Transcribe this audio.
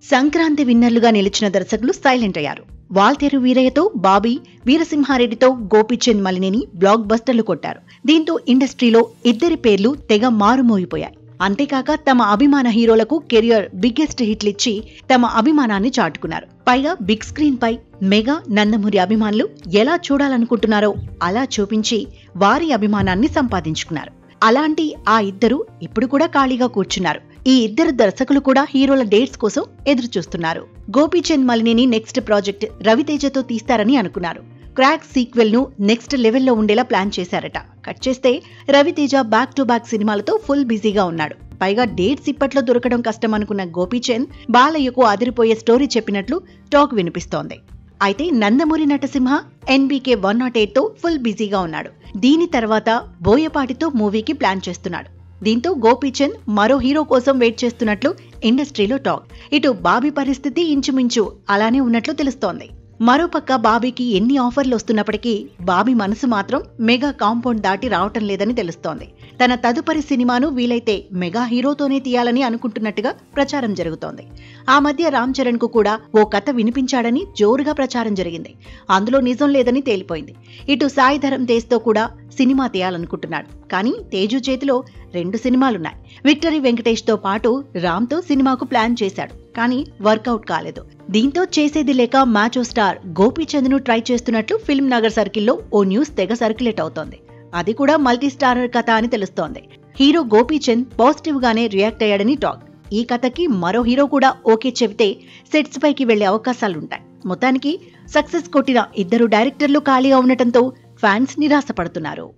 సంక్రాంతి విన్నర్లుగా నిలిచిన దర్శకులు సైలెంట్ అయ్యారు వాల్తేరు వీరయ్యతో బాబీ వీరసింహారెడ్డితో గోపీచంద్ మలినేని బ్లాక్ బస్టర్లు కొట్టారు దీంతో ఇండస్ట్రీలో ఇద్దరి పేర్లు తెగ మారుమోగిపోయాయి అంతేకాక తమ అభిమాన హీరోలకు కెరియర్ బిగ్గెస్ట్ హిట్లిచ్చి తమ అభిమానాన్ని చాటుకున్నారు పైగా బిగ్ స్క్రీన్ పై మెగా నందమూరి అభిమానులు ఎలా చూడాలనుకుంటున్నారో అలా చూపించి వారి అభిమానాన్ని సంపాదించుకున్నారు అలాంటి ఆ ఇద్దరు ఇప్పుడు కూడా ఖాళీగా కూర్చున్నారు ఈ ఇద్దరు దర్శకులు కూడా హీరోల డేట్స్ కోసం ఎదురు చూస్తున్నారు గోపీచంద్ మలినేని నెక్స్ట్ ప్రాజెక్ట్ రవితేజతో తీస్తారని అనుకున్నారు క్రాక్ సీక్వెల్ ను నెక్స్ట్ లెవెల్లో ఉండేలా ప్లాన్ చేశారట కట్ చేస్తే రవితేజ బ్యాక్ టు బ్యాక్ సినిమాలతో ఫుల్ బిజీగా ఉన్నాడు పైగా డేట్స్ ఇప్పట్లో దొరకడం కష్టం అనుకున్న గోపీచంద్ బాలయ్యకు అదిరిపోయే స్టోరీ చెప్పినట్లు టాక్ వినిపిస్తోంది అయితే నందమూరి నటసింహ ఎన్బీకే వన్ నాట్ ఎయిట్ తో ఫుల్ బిజీగా ఉన్నాడు దీని తర్వాత బోయపాటితో మూవీకి ప్లాన్ చేస్తున్నాడు దీంతో గోపీచంద్ మరో హీరో కోసం వెయిట్ చేస్తున్నట్లు ఇండస్ట్రీలో టాక్ ఇటు బాబీ పరిస్థితి ఇంచుమించు అలానే ఉన్నట్లు తెలుస్తోంది మరోపక్క బాబీకి ఎన్ని ఆఫర్లు వస్తున్నప్పటికీ బాబీ మనసు మాత్రం మెగా కాంపౌండ్ దాటి రావటం లేదని తెలుస్తోంది తన తదుపరి సినిమాను వీలైతే మెగా హీరోతోనే తీయాలని అనుకుంటున్నట్టుగా ప్రచారం జరుగుతోంది ఆ మధ్య రామ్ చరణ్ కు కూడా ఓ కథ వినిపించాడని జోరుగా ప్రచారం జరిగింది అందులో నిజం లేదని తేలిపోయింది ఇటు సాయి ధరం తేజ్తో కూడా సినిమా తీయాలనుకుంటున్నాడు కానీ తేజు చేతిలో రెండు సినిమాలున్నాయి విక్టరీ వెంకటేష్ తో పాటు రామ్ తో సినిమాకు ప్లాన్ చేశాడు కానీ వర్కౌట్ కాలేదు దీంతో చేసేది లేక మ్యాచో స్టార్ గోపీచంద్ ను ట్రై చేస్తున్నట్లు ఫిల్మ్ నగర్ సర్కిల్లో ఓ న్యూస్ తెగ సర్క్యులేట్ అవుతోంది అది కూడా మల్టీ స్టారర్ కథ అని తెలుస్తోంది హీరో గోపీచంద్ పాజిటివ్ గానే రియాక్ట్ అయ్యాడని టాక్ ఈ కథకి మరో హీరో కూడా ఓకే చెబితే సెట్స్ పైకి వెళ్లే అవకాశాలుంటాయి మొత్తానికి సక్సెస్ కొట్టిన ఇద్దరు డైరెక్టర్లు ఖాళీగా ఉండటంతో ఫ్యాన్స్ నిరాశపడుతున్నారు